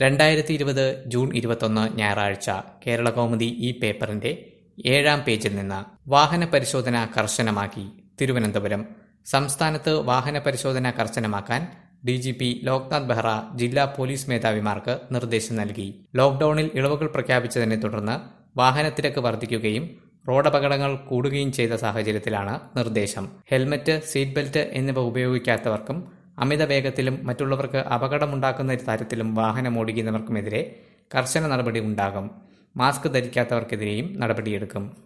രണ്ടായിരത്തി ഇരുപത് ജൂൺ ഇരുപത്തൊന്ന് ഞായറാഴ്ച കേരള കൗമുദി ഈ പേപ്പറിന്റെ ഏഴാം പേജിൽ നിന്ന് വാഹന പരിശോധന കർശനമാക്കി തിരുവനന്തപുരം സംസ്ഥാനത്ത് വാഹന പരിശോധന കർശനമാക്കാൻ D G P Loknath Behera ജില്ലാ പോലീസ് മേധാവിമാർക്ക് നിർദ്ദേശം നൽകി ലോക്ഡൌണിൽ ഇളവുകൾ പ്രഖ്യാപിച്ചതിനെ തുടർന്ന് വാഹനത്തിരക്ക് വർദ്ധിക്കുകയും റോഡപകടങ്ങൾ കൂടുകയും ചെയ്ത സാഹചര്യത്തിലാണ് നിർദ്ദേശം ഹെൽമറ്റ് സീറ്റ് ബെൽറ്റ് എന്നിവ ഉപയോഗിക്കാത്തവർക്കും അമിത വേഗത്തിലും മറ്റുള്ളവർക്ക് അപകടമുണ്ടാക്കുന്ന തരത്തിലും വാഹനം ഓടിക്കുന്നവർക്കുമെതിരെ കർശന നടപടി ഉണ്ടാകും മാസ്ക് ധരിക്കാത്തവർക്കെതിരെയും നടപടിയെടുക്കും